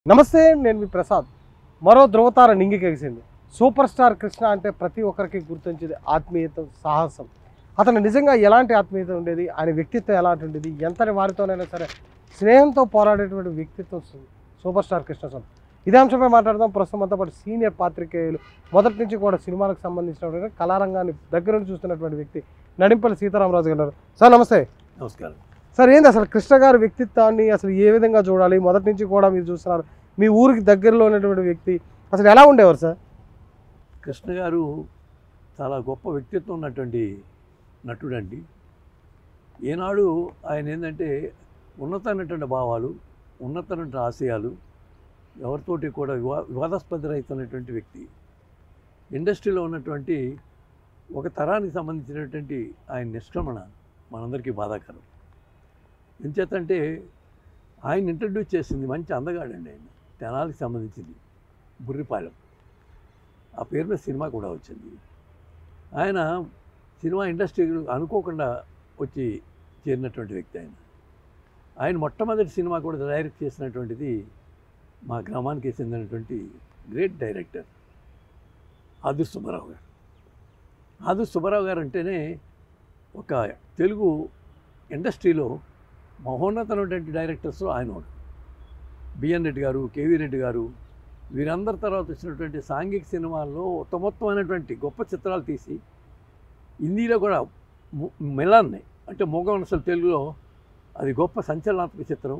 నమస్తే నేను మీ ప్రసాద్ మరో ధ్రువతార నింగికెగిసింది సూపర్ స్టార్ కృష్ణ అంటే ప్రతి ఒక్కరికి గుర్తించేది ఆత్మీయత సాహసం అతను నిజంగా ఎలాంటి ఆత్మీయత ఉండేది ఆయన వ్యక్తిత్వం ఎలాంటి ఉండేది ఎంతటి వారితోనైనా సరే స్నేహంతో పోరాడేటువంటి వ్యక్తిత్వం సు- సూపర్ స్టార్ కృష్ణ స్వామి ఇదే అంశంపై మాట్లాడదాం ప్రస్తుతం అంతా పాటు సీనియర్ పాత్రికేయులు మొదటి నుంచి కూడా సినిమాలకు సంబంధించినటువంటి కళారంగాన్ని దగ్గర నుంచి చూస్తున్నటువంటి వ్యక్తి నడింపల్లి సీతారామరాజు గారు ఉన్నారు. సార్ నమస్తే నమస్కారం సార్ ఏంది అసలు కృష్ణ గారి వ్యక్తిత్వాన్ని అసలు ఏ విధంగా చూడాలి మొదటి నుంచి కూడా మీరు చూస్తున్నారు మీ ఊరికి దగ్గరలో ఉన్నటువంటి వ్యక్తి అసలు ఎలా ఉండేవారు సార్ కృష్ణ గారు చాలా గొప్ప వ్యక్తిత్వం ఉన్నటువంటి నటుడండి ఈనాడు ఆయన ఏంటంటే ఉన్నతమైనటువంటి భావాలు ఉన్నతమైనటువంటి ఆశయాలు ఎవరితోటి కూడా వివా వివాదాస్పద రహితమైనటువంటి వ్యక్తి ఇండస్ట్రీలో ఉన్నటువంటి ఒక తరానికి సంబంధించినటువంటి ఆయన నిష్క్రమణ మనందరికీ బాధాకరం ఎంచేతంటే ఆయన ఇంట్రడ్యూస్ చేసింది మంచి అందగాడండి ఆయన తెనాలికి సంబంధించింది బుర్రిపాలెం ఆ పేరు మీద సినిమా కూడా వచ్చింది ఆయన సినిమా ఇండస్ట్రీ అనుకోకుండా వచ్చి చేరినటువంటి వ్యక్తి ఆయన ఆయన మొట్టమొదటి సినిమా కూడా డైరెక్ట్ చేసినటువంటిది మా గ్రామానికి చెందినటువంటి గ్రేట్ డైరెక్టర్ ఆదు సుబ్బారావు గారు ఆదు సుబ్బారావు గారు అంటేనే ఒక తెలుగు ఇండస్ట్రీలో మహోన్నతమైనటువంటి డైరెక్టర్స్లో ఆయన ఒకడు బిఎన్ రెడ్డి గారు కేవీ రెడ్డి గారు వీరందరి తర్వాత వచ్చినటువంటి సాంఘిక సినిమాల్లో ఉత్తమోత్తమైనటువంటి గొప్ప చిత్రాలు తీసి హిందీలో కూడా ము- మిలాన్ని అంటే మూగవనసలు తెలుగులో అది గొప్ప సంచలనాత్మక చిత్రం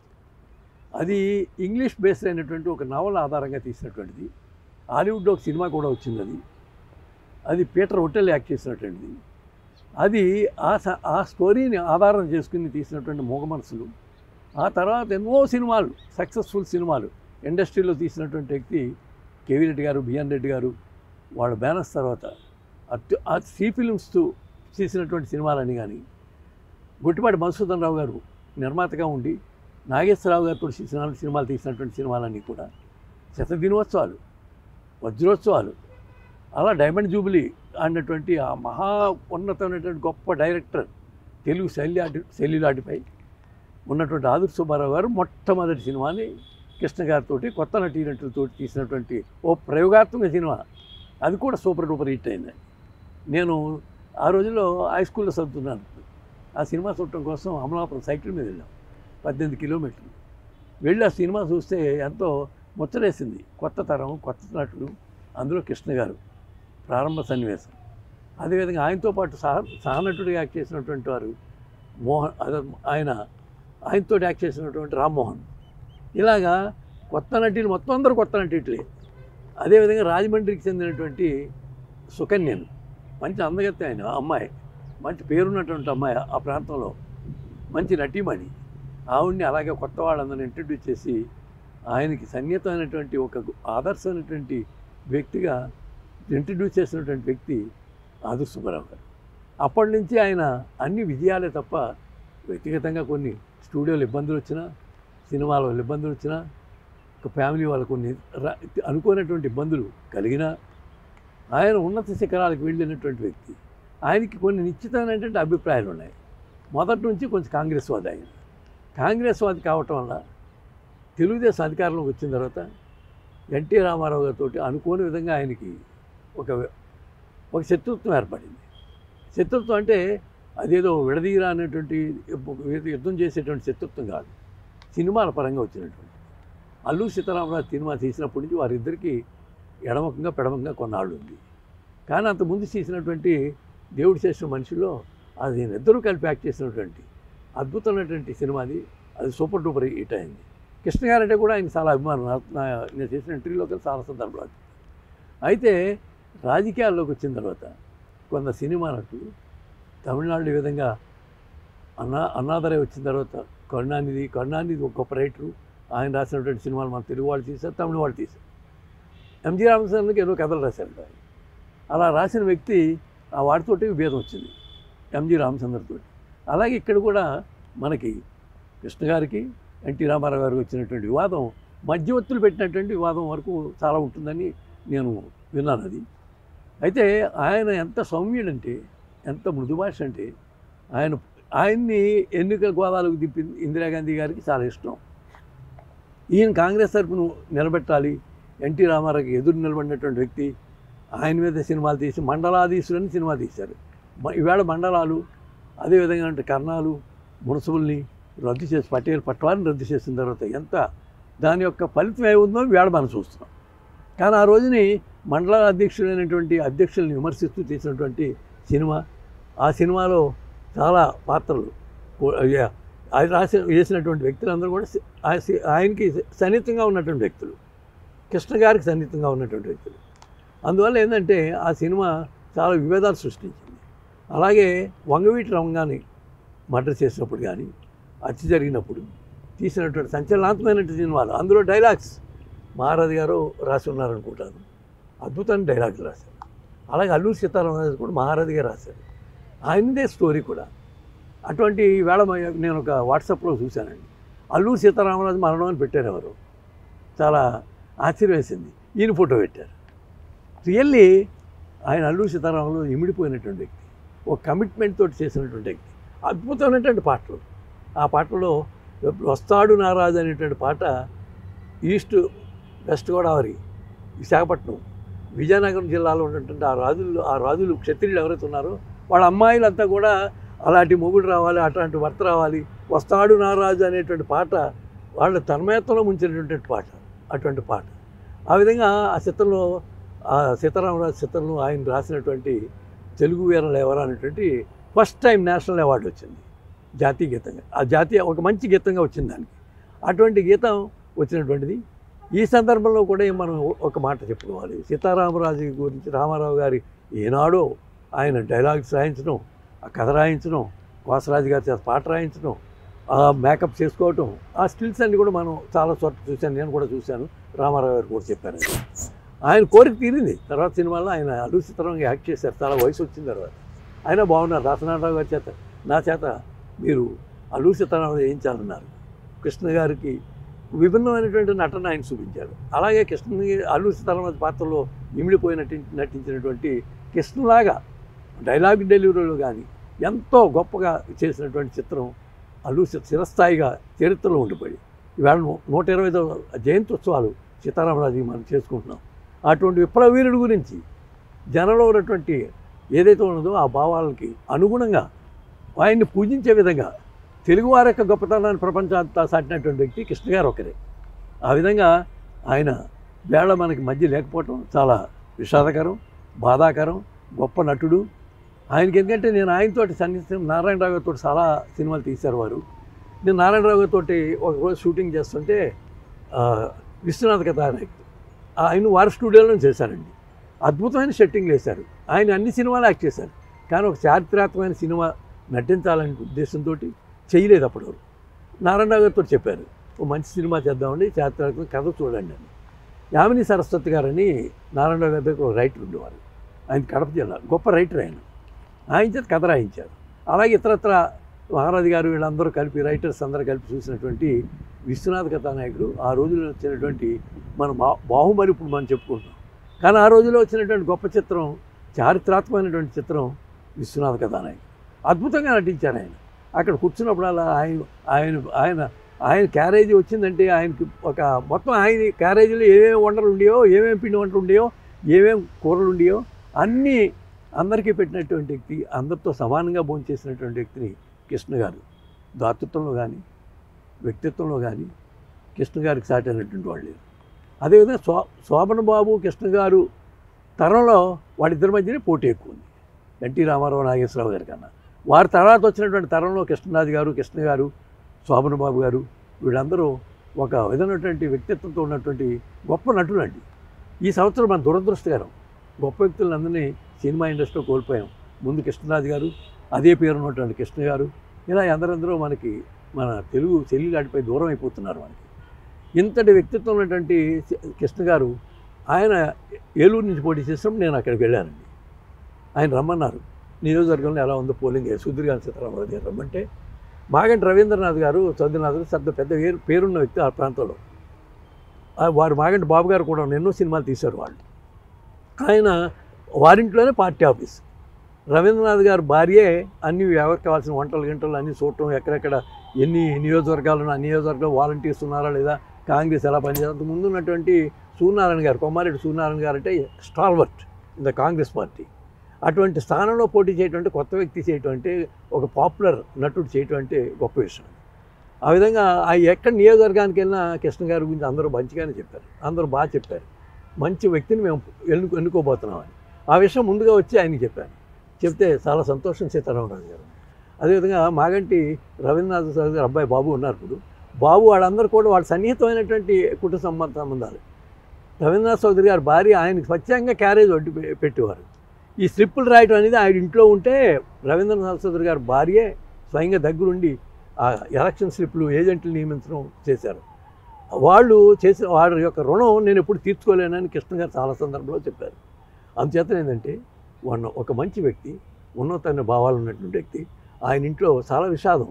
అది ఇంగ్లీష్ బేస్డ్ అయినటువంటి ఒక నవల ఆధారంగా తీసినటువంటిది హాలీవుడ్లో ఒక సినిమా కూడా వచ్చింది అది అది పీటర్ హోటల్ యాక్ట్ చేసినటువంటిది అది ఆ స- ఆ స్టోరీని ఆధారం చేసుకుని తీసినటువంటి మూగ మనసులు ఆ తర్వాత ఎన్నో సినిమాలు సక్సెస్ఫుల్ సినిమాలు ఇండస్ట్రీలో తీసినటువంటి వ్యక్తి కేవీ రెడ్డి గారు బిఎన్ రెడ్డి గారు వాళ్ళ బ్యానర్స్ తర్వాత అటు ఆ సి ఫిలిమ్స్తో తీసినటువంటి సినిమాలని కానీ గుట్టిపాటి మధుసూదన్ రావు గారు నిర్మాతగా ఉండి నాగేశ్వరరావు గారితో సినిమా సినిమాలు తీసినటువంటి సినిమాలన్నీ కూడా శత దినోత్సవాలు వజ్రోత్సవాలు అలా డైమండ్ జూబిలీ అన్నటువంటి ఆ మహా ఉన్నతమైనటువంటి గొప్ప డైరెక్టర్ తెలుగు శైలి ఆటి శైలిలాటిపై ఉన్నటువంటి ఆదుర్ సుబ్బారావు గారు మొట్టమొదటి సినిమాని కృష్ణ గారితో కొత్త నటీనటులతో తీసినటువంటి ఓ ప్రయోగాత్మక సినిమా అది కూడా సూపర్ డూపర్ హిట్ అయింది నేను ఆ రోజుల్లో హై స్కూల్లో చదువుతున్నాను ఆ సినిమా చూడటం కోసం అమలాపురం సైకిల్ మీద వెళ్ళాం పద్దెనిమిది కిలోమీటర్లు వెళ్ళి ఆ సినిమా చూస్తే ఎంతో ముచ్చటేసింది కొత్త తరం కొత్త నటుడు అందులో కృష్ణ గారు ప్రారంభ సన్నివేశం అదేవిధంగా ఆయనతో పాటు సహ సహనటుడిగా యాక్ట్ చేసినటువంటి వారు మోహన్ అదే ఆయన ఆయనతో యాక్ట్ చేసినటువంటి రామ్మోహన్ ఇలాగా కొత్త నటీలు మొత్తం అందరూ కొత్త నటీట్లే అదేవిధంగా రాజమండ్రికి చెందినటువంటి సుకన్యను మంచి అందగత్తే ఆయన ఆ అమ్మాయి మంచి పేరున్నటువంటి అమ్మాయి ఆ ప్రాంతంలో మంచి నటీమణి ఆవిడ్ని అలాగే కొత్త వాళ్ళందరిని ఇంట్రడ్యూస్ చేసి ఆయనకి సన్నిహితమైనటువంటి ఒక ఆదర్శమైనటువంటి వ్యక్తిగా ఇంట్రడ్యూస్ చేసినటువంటి వ్యక్తి ఆదు సుబ్బారావు గారు అప్పటి నుంచి ఆయన అన్ని విజయాలే తప్ప వ్యక్తిగతంగా కొన్ని స్టూడియోలో ఇబ్బందులు వచ్చినా సినిమాల వల్ల ఇబ్బందులు వచ్చినా ఒక ఫ్యామిలీ వాళ్ళ కొన్ని రా- అనుకోనటువంటి ఇబ్బందులు కలిగినా ఆయన ఉన్నత శిఖరాలకు వెళ్ళినటువంటి వ్యక్తి ఆయనకి కొన్ని నిశ్చితమైనటువంటి అభిప్రాయాలు ఉన్నాయి మొదటి నుంచి కొంచెం కాంగ్రెస్ వాది ఆయన కాంగ్రెస్ వాది కావటం వల్ల తెలుగుదేశం అధికారంలోకి వచ్చిన తర్వాత ఎన్టీ రామారావు గారితో అనుకోని విధంగా ఆయనకి ఒక ఒక శత్రుత్వం ఏర్పడింది శత్రుత్వం అంటే అదేదో విడదీరా అనేటువంటి యుద్ధం చేసేటువంటి శత్రుత్వం కాదు సినిమాల పరంగా వచ్చినటువంటి అల్లు సీతారామరాజు సినిమా తీసినప్పటి నుంచి వారిద్దరికీ ఎడమకంగా పెడమకంగా కొన్నాళ్ళు ఉంది కానీ అంతకుముందు తీసినటువంటి దేవుడు చేసిన మనిషిలో అది ఇద్దరూ కలిపి యాక్ట్ చేసినటువంటి అద్భుతమైనటువంటి సినిమాది అది సూపర్ డూపర్ హిట్ అయింది కృష్ణ గారు అంటే కూడా ఆయన చాలా అభిమానం నా- నా- నేను చేసిన ఇంటర్వ్యూలో కలిసి చాలా సందర్భాలు అయితే రాజకీయాల్లోకి వచ్చిన తర్వాత కొంత సినిమా నటులు తమిళనాడు ఈ విధంగా అన్నా అన్నాదరే వచ్చిన తర్వాత కరుణానిధి కరుణానిధి ఒక గొప్ప రైటరు ఆయన రాసినటువంటి సినిమాలు మన తెలుగు వాళ్ళు తీశారు తమిళ వాళ్ళు తీశారు ఎంజీ రామచంద్రకి ఏదో కథలు రాశారు ఆయన అలా రాసిన వ్యక్తి ఆ వాడితోటి భేదం వచ్చింది ఎంజీ రామచంద్రతో అలాగే ఇక్కడ కూడా మనకి కృష్ణ గారికి ఎన్టీ రామారావు గారికి వచ్చినటువంటి వివాదం మధ్యవర్తులు పెట్టినటువంటి వివాదం వరకు చాలా ఉంటుందని నేను విన్నాను అది అయితే ఆయన ఎంత సౌమ్యుడంటే ఎంత మృదు భాష అంటే ఆయన ఆయన్ని ఎన్నికల గోదాలకు దింపింది ఇందిరాగాంధీ గారికి చాలా ఇష్టం ఈయన కాంగ్రెస్ తరపున నిలబెట్టాలి ఎన్టీ రామారావుకి ఎదురు నిలబడినటువంటి వ్యక్తి ఆయన మీద సినిమాలు తీసి మండలాధీశులని సినిమా తీశారు మ- ఈవేళ మండలాలు అదేవిధంగా అంటే కర్ణాలు మున్సిపల్ని రద్దు చేసి పటేల్ పట్వాన్ని రద్దు చేసిన తర్వాత ఎంత దాని యొక్క ఫలితం ఏముందో వేళ మనం చూస్తున్నాం కానీ ఆ రోజుని మండల అధ్యక్షుడైనటువంటి అధ్యక్షుల్ని విమర్శిస్తూ తీసినటువంటి సినిమా ఆ సినిమాలో చాలా పాత్రలు కూ- అయ్య- ఆయన రాసి వేసినటువంటి వ్యక్తులందరూ కూడా సి- ఆ సి- ఆయనకి సన్నిహితంగా ఉన్నటువంటి వ్యక్తులు కృష్ణ గారికి సన్నిహితంగా ఉన్నటువంటి వ్యక్తులు అందువల్ల ఏంటంటే ఆ సినిమా చాలా విభేదాలు సృష్టించింది అలాగే వంగవీటి రంగాన్ని మర్డర్ చేసినప్పుడు కానీ హత్య జరిగినప్పుడు తీసినటువంటి సంచలనాత్మకమైనటువంటి సినిమాలు అందులో డైలాగ్స్ మహారాజు గారు రాసి ఉన్నారనుకుంటాను అద్భుతమైన డైలాగ్స్ రాశారు అలాగే అల్లూరి సీతారామరాజు కూడా మహారాజు గారు రాశారు ఆయనదే స్టోరీ కూడా అటువంటి వేళ మ- నేను ఒక వాట్సాప్లో చూశానండి అల్లూరి సీతారామరాజు మరణం అని పెట్టారు ఎవరు చాలా ఆశ్చర్యం వేసింది ఈయన ఫోటో పెట్టారు రియల్లీ ఆయన అల్లూరి సీతారామరాజు ఇమిడిపోయినటువంటి వ్యక్తి ఒక కమిట్మెంట్ తోటి చేసినటువంటి వ్యక్తి అద్భుతమైనటువంటి పాటలు ఆ పాటలో వస్తాడు నారాజు అనేటువంటి పాట ఈస్ట్ వెస్ట్ గోదావరి విశాఖపట్నం విజయనగరం జిల్లాలో ఉన్నటువంటి ఆ రాజులు ఆ రాజులు క్షత్రియులు ఎవరైతే ఉన్నారో వాళ్ళ అమ్మాయిలంతా కూడా అలాంటి మొగుడు రావాలి అట్లాంటి భర్త రావాలి వస్తాడు నారాజు అనేటువంటి పాట వాళ్ళ తన్మయత్వంలో ముంచినటువంటి పాట అటువంటి పాట ఆ విధంగా ఆ చిత్రంలో ఆ సీతారామరాజు చిత్రంలో ఆయన రాసినటువంటి తెలుగు వీరలు ఎవరు అనేటువంటి ఫస్ట్ టైం నేషనల్ అవార్డు వచ్చింది జాతీయ గీతంగా ఆ జాతీయ ఒక మంచి గీతంగా వచ్చింది దానికి అటువంటి గీతం వచ్చినటువంటిది ఈ సందర్భంలో కూడా మనం ఒక మాట చెప్పుకోవాలి సీతారామరాజు గురించి రామారావు గారి ఏనాడో ఆయన డైలాగ్స్ రాయించడం ఆ కథ రాయించడం కోసరాజు గారి చేత పాట రాయించడం ఆ మేకప్ చేసుకోవటం ఆ స్టిల్స్ అన్ని కూడా మనం చాలా చోట్ల చూశాను నేను కూడా చూశాను రామారావు గారు కూడా చెప్పాను అది. ఆయన కోరిక తీరింది తర్వాత సినిమాలో ఆయన అల్లు సీతారామకి యాక్ట్ చేశారు చాలా వయసు వచ్చిన తర్వాత ఆయన బాగున్నారు రాసనారావు గారి చేత నా చేత మీరు అల్లు సీతారామరావు వేయించాలన్నారు కృష్ణ గారికి విభిన్నమైనటువంటి నటన ఆయన చూపించారు అలాగే కృష్ణ అల్లు సీతారామరాజు పాత్రలో ఇమిడిపోయి నటి నటించినటువంటి కృష్ణలాగా డైలాగ్ డెలివరీలో కానీ ఎంతో గొప్పగా చేసినటువంటి చిత్రం అల్లు సి- చిరస్థాయిగా చరిత్రలో ఉండిపోయి ఈవేళ నూ- నూట ఇరవై ఐదవ జయంత్యోత్సవాలు సీతారామరాజు మనం చేసుకుంటున్నాం అటువంటి విప్లవీరుడి గురించి జనంలో ఉన్నటువంటి ఏదైతే ఉన్నదో ఆ భావాలకి అనుగుణంగా ఆయన్ని పూజించే విధంగా తెలుగువారి యొక్క గొప్పతనాన్ని ప్రపంచంతా సాటినటువంటి వ్యక్తి కృష్ణ గారు ఒకరే ఆ విధంగా ఆయన వేళ మనకి మధ్య లేకపోవటం చాలా విషాదకరం బాధాకరం గొప్ప నటుడు ఆయనకి ఎందుకంటే నేను ఆయనతోటి సన్నిహితం నారాయణరావు గారితో చాలా సినిమాలు తీశారు వారు నేను నారాయణరావు గారితో ఒక రోజు షూటింగ్ చేస్తుంటే ఆ, విశ్వనాథ్ కథానాయక్ ఆయన వారి స్టూడియోలో చేశారండి అద్భుతమైన సెట్టింగ్ వేశారు ఆయన అన్ని సినిమాలు యాక్ట్ చేశారు కానీ ఒక చారిత్రాత్మకమైన సినిమా నటించాలనే ఉద్దేశంతో చేయలేదు అప్పటి వరకు నారాయణరావు గారితో చెప్పారు ఓ మంచి సినిమా చేద్దామండి చారిత్రాత్మక కథ చూడండి అని యామిని సరస్వతి గారని నారాయణరావు గారి దగ్గర ఒక రైటర్ ఉండేవారు ఆయన కడప జిల్లా గొప్ప రైటర్ ఆయన ఆయన చేత కథ రాయించారు అలాగే ఇతరత్ర మహారాజు గారు వీళ్ళందరూ కలిపి రైటర్స్ అందరూ కలిపి చూసినటువంటి విశ్వనాథ కథానాయకుడు ఆ రోజుల్లో వచ్చినటువంటి మన బా బాహుబలి ఇప్పుడు మనం చెప్పుకుంటున్నాం కానీ ఆ రోజుల్లో వచ్చినటువంటి గొప్ప చిత్రం చారిత్రాత్మకమైనటువంటి చిత్రం విశ్వనాథ కథానాయకుడు అద్భుతంగా నటించారు ఆయన అక్కడ కూర్చున్నప్పుడల్లా ఆయన ఆయన ఆయన ఆయన క్యారేజీ వచ్చిందంటే ఆయనకి ఒక మొత్తం ఆయన క్యారేజీలో ఏమేమి వంటలు ఉండేయో ఏమేమి పిండి వంటలు ఉండేయో ఏమేమి కూరలు ఉండేయో అన్నీ అందరికీ పెట్టినటువంటి వ్యక్తి అందరితో సమానంగా భోంచేసినటువంటి వ్యక్తిని కృష్ణ గారు దాతృత్వంలో కానీ వ్యక్తిత్వంలో కానీ కృష్ణ గారికి సాటి అయినటువంటి వాళ్ళు లేరు అదేవిధంగా శో శోభన్ బాబు కృష్ణ గారు తరంలో వాళ్ళిద్దరి మధ్యనే పోటీ ఎక్కువ ఉంది ఎన్టీ రామారావు నాగేశ్వరరావు గారి కన్నా వారి తర్వాత వచ్చినటువంటి తరంలో కృష్ణరాజు గారు కృష్ణ గారు శోభన్ బాబు గారు వీళ్ళందరూ ఒక విధమైనటువంటి వ్యక్తిత్వంతో ఉన్నటువంటి గొప్ప నటులు అండి ఈ సంవత్సరం మన దురదృష్టకరం గొప్ప వ్యక్తులందరినీ సినిమా ఇండస్ట్రీలో కోల్పోయాం ముందు కృష్ణరాజు గారు అదే పేరు ఉన్నటువంటి కృష్ణ గారు ఇలా అందరందరూ మనకి మన తెలుగు చెల్లిలాడిపై దూరం అయిపోతున్నారు మనకి ఇంతటి వ్యక్తిత్వం ఉన్నటువంటి కృష్ణ గారు ఆయన ఏలూరు నుంచి పోటీ చేసినప్పుడు నేను అక్కడికి వెళ్ళానండి ఆయన రమ్మన్నారు నియోజకవర్గంలో ఎలా ఉందో పోలింగ్ సుధీర్గాన్ సీతారామరాజు గారు రమ్మంటే మాగంటి రవీంద్రనాథ్ గారు చంద్రనాథ్ గారు పెద్ద పెద్ద పేరు పేరున్న వ్యక్తి ఆ ప్రాంతంలో ఆ వారు మాగంటి బాబు గారు కూడా ఎన్నో సినిమాలు తీశారు వాళ్ళు ఆయన వారింట్లోనే పార్టీ ఆఫీస్ రవీంద్రనాథ్ గారు భార్యే అన్ని ఎవరికి కావాల్సిన వంటలు గంటలు అన్ని చూడటం ఎక్కడెక్కడ ఎన్ని నియోజకవర్గాలు ఆ నియోజకవర్గంలో వాలంటీర్స్ ఉన్నారా లేదా కాంగ్రెస్ ఎలా పనిచేస్తుంది అంతకు ముందు ఉన్నటువంటి సూర్యనారాయణ గారు కొమ్మారెడ్డి సూర్యనారాయణ గారు అంటే stalwart in the Congress party అటువంటి స్థానంలో పోటీ చేయటం అంటే కొత్త వ్యక్తి చేయటం అంటే ఒక పాపులర్ నటుడు చేయటం అంటే గొప్ప విషయం ఆ విధంగా ఆ ఎక్కడ నియోజకవర్గానికి వెళ్ళినా కృష్ణ గారి గురించి అందరూ మంచిగానే చెప్పారు అందరూ బాగా చెప్పారు మంచి వ్యక్తిని మేము ఎన్నుకో ఎన్నుకోబోతున్నామని ఆ విషయం ముందుగా వచ్చి ఆయనకి చెప్పాను చెప్తే చాలా సంతోషం సీతారామరాజు గారు అదేవిధంగా మాగంటి రవీంద్రనాథ్ సార్ గారు అబ్బాయి బాబు ఉన్నారు ఇప్పుడు బాబు వాళ్ళందరూ కూడా వాళ్ళ సన్నిహితమైనటువంటి కుటుంబ సంబంధ సంబంధాలు రవీంద్రనాథ్ చౌదరి గారి భార్య ఆయనకి స్వచ్ఛంగా క్యారేజ్ వడ్డీ పె- పెట్టేవారు ఈ స్లిప్పులు రాయటం అనేది ఆయన ఇంట్లో ఉంటే రవీంద్రనాథ్ చౌదరి గారి భార్యే స్వయంగా దగ్గరుండి ఆ ఎలక్షన్ స్లిప్లు ఏజెంట్లు నియమించడం చేశారు వాళ్ళు చేసిన వారి యొక్క రుణం నేను ఎప్పుడు తీర్చుకోలేనని కృష్ణ గారు చాలా సందర్భంలో చెప్పారు అందుచేత ఏంటంటే వన్ ఒక మంచి వ్యక్తి ఉన్నతమైన భావాలు ఉన్నటువంటి వ్యక్తి ఆయన ఇంట్లో చాలా విషాదం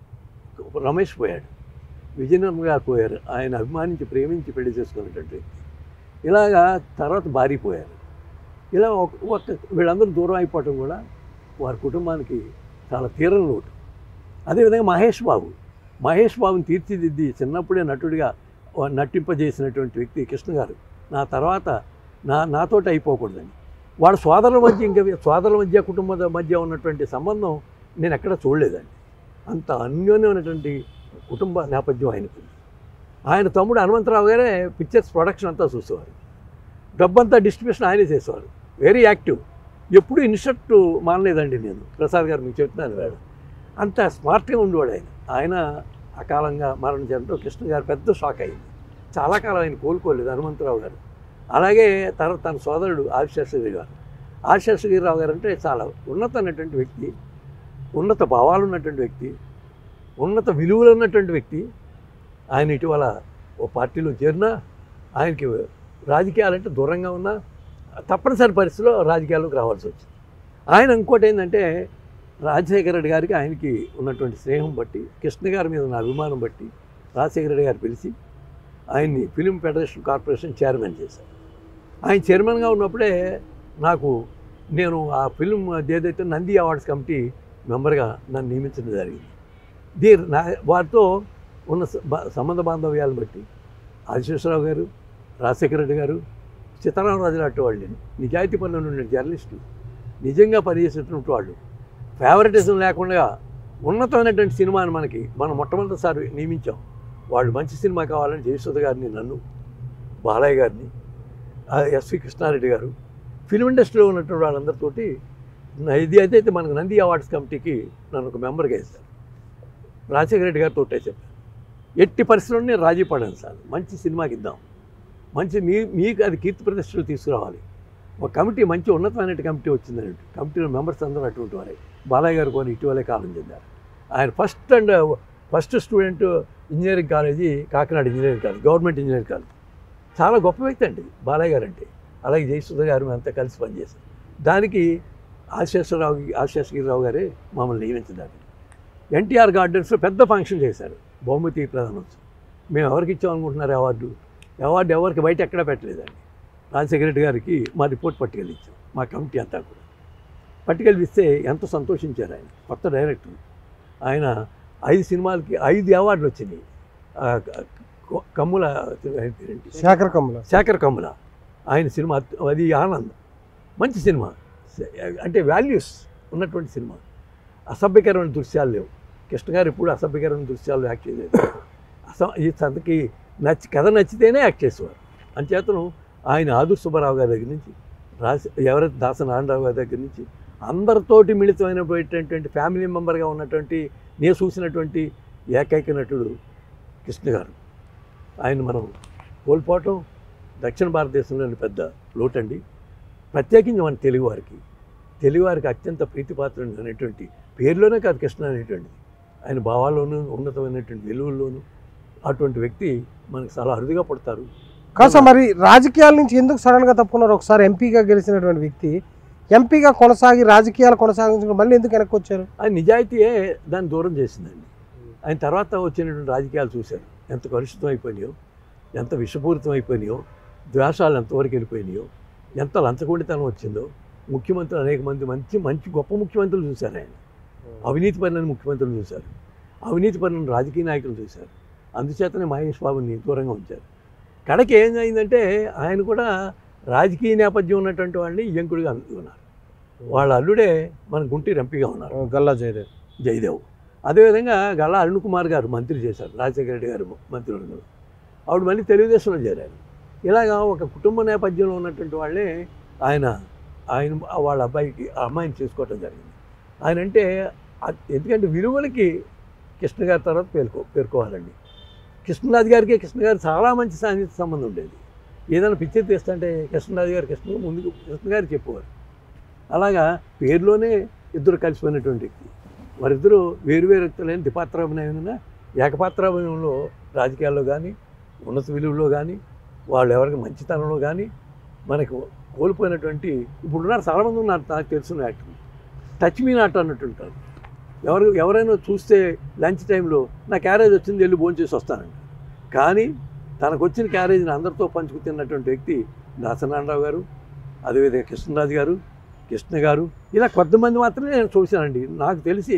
రమేష్ పోయాడు విజయనగరం గారు పోయారు ఆయన అభిమానించి ప్రేమించి పెళ్లి చేసుకున్నటువంటి వ్యక్తి ఇలాగా తర్వాత భార్య పోయారు ఇలా ఒక ఒక వీళ్ళందరూ దూరం అయిపోవటం కూడా వారి కుటుంబానికి చాలా తీరని లోటు అదేవిధంగా మహేష్ బాబు మహేష్ బాబుని తీర్చిదిద్ది చిన్నప్పుడే నటుడిగా వా- నటింపజేసినటువంటి వ్యక్తి కృష్ణ గారు నా తర్వాత నా నాతోటి అయిపోకూడదని వాళ్ళ సోదరుల మధ్య ఇంకా సోదరుల మధ్య కుటుంబ మధ్య ఉన్నటువంటి సంబంధం నేను ఎక్కడ చూడలేదండి అంత అన్యోన్యమైనటువంటి కుటుంబ నేపథ్యం ఆయనకు ఆయన తమ్ముడు హనుమంతరావు గారే పిక్చర్స్ ప్రొడక్షన్ అంతా చూసేవారు డబ్బంతా డిస్ట్రిబ్యూషన్ ఆయనే చేసేవారు వెరీ యాక్టివ్ ఎప్పుడు ఇన్స్ట్రక్ట్ మానలేదండి నేను ప్రసాద్ గారు మీకు చెప్తున్నాను వేళ అంత స్మార్ట్గా ఉండేవాడు ఆయన ఆయన అకాలంగా మరణించడంతో కృష్ణ గారు పెద్ద షాక్ అయింది చాలా కాలం ఆయన కోలుకోలేదు హనుమంతరావు గారు అలాగే తర్వాత తన సోదరుడు ఆదిశేషగిరి గారు ఆదిశేషగిరిరావు గారు అంటే చాలా ఉన్నతమైనటువంటి వ్యక్తి ఉన్నత భావాలు ఉన్నటువంటి వ్యక్తి ఉన్నత విలువలు ఉన్నటువంటి వ్యక్తి ఆయన ఇటీవల ఓ పార్టీలో చేరినా ఆయనకి రాజకీయాలంటే దూరంగా ఉన్నా తప్పనిసరి పరిస్థితిలో రాజకీయాల్లోకి రావాల్సి వచ్చింది ఆయన ఇంకోటి ఏంటంటే రాజశేఖర రెడ్డి గారికి ఆయనకి ఉన్నటువంటి స్నేహం బట్టి కృష్ణ గారి మీద ఉన్న అభిమానం బట్టి రాజశేఖర రెడ్డి గారు పిలిచి ఆయన్ని ఫిలిం ఫెడరేషన్ కార్పొరేషన్ చైర్మన్ చేశారు ఆయన చైర్మన్గా ఉన్నప్పుడే నాకు నేను ఆ ఫిలిం ఏదైతే నంది అవార్డ్స్ కమిటీ మెంబర్గా నన్ను నియమించడం జరిగింది దీ నా వారితో ఉన్న స- బ- సంబంధ బాంధవ్యాలను బట్టి ఆదిశేషరావు గారు రాజశేఖర రెడ్డి గారు సీతారామరాజు లాంటి వాళ్ళు నిజాయితీ పనులు ఉండే జర్నలిస్టులు నిజంగా పనిచేసేటువంటి వాళ్ళు ఫేవరెటిజం లేకుండా ఉన్నతమైనటువంటి సినిమాని మనకి మనం మొట్టమొదటిసారి నియమించాం వాళ్ళు మంచి సినిమా కావాలని జయసుధ గారిని నన్ను బాలయ్య గారిని ఆ, ఎస్వి కృష్ణారెడ్డి గారు ఫిల్మ్ ఇండస్ట్రీలో ఉన్నటువంటి వాళ్ళందరితోటి నా- ఇది అయితే మనకు నంది అవార్డ్స్ కమిటీకి నన్ను ఒక మెంబర్గా వేశారు రాజశేఖర రెడ్డి గారితో ఒకటే చెప్పాను ఎట్టి పరిస్థితుల్లో నేను రాజీ పడాను సార్ మంచి సినిమాకి ఇద్దాం మంచి మీ మీకు అది కీర్తి ప్రతిష్టలు తీసుకురావాలి ఒక కమిటీ మంచి ఉన్నతమైన కమిటీ వచ్చిందని కమిటీలో మెంబర్స్ అందరూ అటువంటి వారే బాలయ్య గారు కొన్ని ఇటీవలే కాలం చెందారు ఆయన first and first student engineering college Kakinada engineering college government engineering college చాలా గొప్ప వ్యక్తి అండి బాలయ్య గారు అంటే అలాగే జయసుధ గారు మేమంతా కలిసి పనిచేశాం దానికి ఆశేశ్వరరావు ఆశేషగిరిరావు గారే మమ్మల్ని నియమించడానికి ఎన్టీఆర్ గార్డెన్స్లో పెద్ద ఫంక్షన్ చేశారు బహుమతి ప్రధానోత్సవం మేము ఎవరికి ఇచ్చామనుకుంటున్నారు అవార్డు అవార్డు ఎవరికి బయట ఎక్కడా పెట్టలేదండి రాజశేఖర రెడ్డి గారికి మా రిపోర్ట్ పట్టుకెళ్ళి ఇచ్చాం మా కమిటీ అంతా కూడా పట్టుకెళ్ళి ఇస్తే ఎంతో సంతోషించారు ఆయన కొత్త డైరెక్టర్ ఆయన ఐదు సినిమాలకి ఐదు అవార్డులు వచ్చినాయి ఆ, క- కమ్ముల ఆయన పేరేంటి? శేఖర్ కమ్ముల శేఖర్ కమ్ముల ఆయన సినిమా అది ఆనంద్ మంచి సినిమా అంటే వాల్యూస్ ఉన్నటువంటి సినిమా అసభ్యకరమైన దృశ్యాలు లేవు కృష్ణ గారు ఎప్పుడు అసభ్యకరమైన దృశ్యాలు యాక్ట్ చేయలేదు అస ఈ సంతకి నచ్చి కథ నచ్చితేనే యాక్ట్ చేసేవారు అంచేతను ఆయన ఆదుర్ సుబ్బారావు గారి దగ్గర నుంచి రాజ ఎవరైతే దాస నారాయణరావు గారి దగ్గర నుంచి అందరితోటి మిళితమైనటువంటి ఫ్యామిలీ మెంబర్గా ఉన్నటువంటి నేను చూసినటువంటి ఏకైక నటుడు కృష్ణ గారు ఆయన మనం కోల్పోవటం దక్షిణ భారతదేశంలోని పెద్ద లోటండి ప్రత్యేకించి మన తెలుగువారికి తెలుగువారికి అత్యంత ప్రీతిపాత్రం అనేటువంటి పేరులోనే కాదు కృష్ణ అనేటువంటిది ఆయన భావాల్లోనూ ఉన్నతమైనటువంటి విలువల్లోనూ అటువంటి వ్యక్తి మనకు చాలా అరుదుగా పడతారు కాదు సార్ మరి రాజకీయాల నుంచి ఎందుకు సడన్గా తప్పుకున్నారు ఒకసారి ఎంపీగా గెలిచినటువంటి వ్యక్తి ఎంపీగా కొనసాగి రాజకీయాలు కొనసాగించడం మళ్ళీ ఎందుకు వెనక్కి వచ్చారు ఆయన నిజాయితీయే దాన్ని దూరం చేసిందండి ఆయన తర్వాత వచ్చినటువంటి రాజకీయాలు చూశారు ఎంత కలుషితం అయిపోయినాయో ఎంత విషపూరితం అయిపోయినాయో ద్వేషాలు ఎంతవరకు వెళ్ళిపోయినాయో ఎంత లంచగొండితనం వచ్చిందో ముఖ్యమంత్రులు అనేక మంది మంచి మంచి గొప్ప ముఖ్యమంత్రులు చూశారు ఆయన అవినీతి పరులను ముఖ్యమంత్రులు చూశారు అవినీతి పరులను రాజకీయ నాయకులు చూశారు అందుచేతనే మహేష్ బాబుని దూరంగా ఉంచారు కడకి ఏం అయిందంటే ఆయన కూడా రాజకీయ నేపథ్యం ఉన్నటువంటి వాళ్ళని యంకుడిగా అందుకున్నారు వాళ్ళ అల్లుడే మన గుంటూరు ఎంపీగా ఉన్నారు గల్లా జయదేవ్ జయదేవ్ అదేవిధంగా గల్లా అరుణ్ కుమార్ గారు మంత్రి చేశారు రాజశేఖర రెడ్డి గారు మంత్రివర్గంలో ఆవిడ మళ్ళీ తెలుగుదేశంలో చేరారు ఇలాగా ఒక కుటుంబ నేపథ్యంలో ఉన్నటువంటి వాళ్ళే ఆయన ఆయన వాళ్ళ అబ్బాయికి ఆ అమ్మాయిని చేసుకోవటం జరిగింది ఆయన అంటే అ- ఎందుకంటే విలువలకి కృష్ణ గారి తర్వాత పేర్కో పేర్కోవాలండి కృష్ణరాజు గారికి కృష్ణ గారు చాలా మంచి సాన్నిహిత సంబంధం ఉండేది ఏదైనా పిక్చర్ తీస్తుంటే కృష్ణరాజు గారు కృష్ణ ముందుకు కృష్ణ గారు చెప్పేవారు అలాగా పేరులోనే ఇద్దరు కలిసిపోయినటువంటి వ్యక్తి వారిద్దరూ వేరు వేరు వ్యక్తులైన ద్విపాత్రాభినయమైన ఏకపాత్రాభినయంలో రాజకీయాల్లో కానీ ఉన్నత విలువలో కానీ వాళ్ళు ఎవరికి మంచితనంలో కానీ మనకు కోల్పోయినటువంటి ఇప్పుడు ఉన్నారు చాలామంది ఉన్నారు నాకు తెలిసిన యాక్టర్ టచ్ మీ నాట్ అన్నట్టు ఉంటారు ఎవరు ఎవరైనా చూస్తే లంచ్ టైంలో నా క్యారేజ్ వచ్చింది వెళ్ళి భోంచేసి వస్తానండి కానీ తనకు వచ్చిన క్యారేజీని అందరితో పంచుకు తిన్నటువంటి వ్యక్తి దాసనారాయణరావు గారు అదేవిధంగా కృష్ణరాజు గారు కృష్ణ గారు ఇలా కొంతమంది మాత్రమే నేను చూశానండి నాకు తెలిసి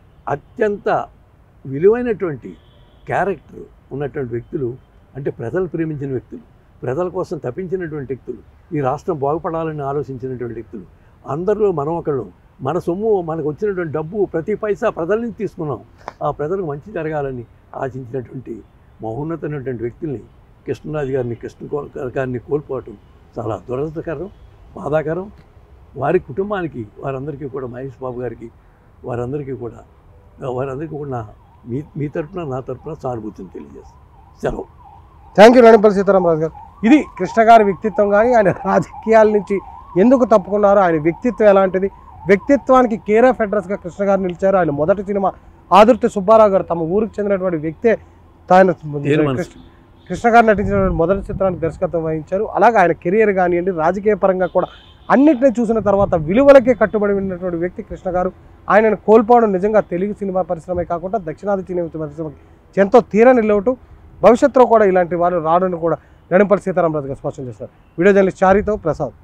అత్యంత విలువైనటువంటి క్యారెక్టర్ ఉన్నటువంటి వ్యక్తులు అంటే ప్రజలు ప్రేమించిన వ్యక్తులు ప్రజల కోసం తప్పించినటువంటి వ్యక్తులు ఈ రాష్ట్రం బాగుపడాలని ఆలోచించినటువంటి వ్యక్తులు అందరిలో మనం ఒకళ్ళు మన సొమ్ము మనకు వచ్చినటువంటి డబ్బు ప్రతి పైసా ప్రజల నుంచి తీసుకున్నాం ఆ ప్రజలకు మంచి జరగాలని ఆశించినటువంటి మహోన్నతమైనటువంటి వ్యక్తుల్ని కృష్ణరాజు గారిని కృష్ణ కో- గారిని కోల్పోవటం చాలా దురదృష్టకరం బాధాకరం వారి కుటుంబానికి వారందరికీ కూడా మహేష్ బాబు గారికి వారందరికీ కూడా వారందరికీ కూడా నా మీ మీ తరపున నా తరపున సానుభూతిని తెలియజేస్తాను సెలవు థ్యాంక్ యూ నడిపల్లి సీతారామరాజు గారు ఇది కృష్ణ గారి వ్యక్తిత్వం కానీ ఆయన రాజకీయాల నుంచి ఎందుకు తప్పుకున్నారు ఆయన వ్యక్తిత్వం ఎలాంటిది వ్యక్తిత్వానికి కేర్ ఆఫ్ అడ్రస్గా కృష్ణ గారు నిలిచారు ఆయన మొదటి సినిమా ఆదుర్తి సుబ్బారావు గారు తమ ఊరికి చెందినటువంటి వ్యక్తే తాను తీరు మనసు. కృష్ణ- కృష్ణ గారు నటించినటువంటి మొదటి చిత్రానికి దర్శకత్వం వహించారు అలాగే ఆయన కెరియర్ కానివ్వండి రాజకీయ పరంగా కూడా అన్నిటిని చూసిన తర్వాత విలువలకే కట్టుబడి ఉన్నటువంటి వ్యక్తి కృష్ణ గారు ఆయనను కోల్పోవడం నిజంగా తెలుగు సినిమా పరిశ్రమే కాకుండా దక్షిణాది సినిమా పరిశ్రమకి ఎంతో తీరని లోటు భవిష్యత్తులో కూడా ఇలాంటి వాళ్ళు రాడని కూడా నడింపల్లి సీతారామరాజు గారు స్పష్టం చేస్తారు వీడియో జర్నలిస్ట్ చారితో ప్రసాద్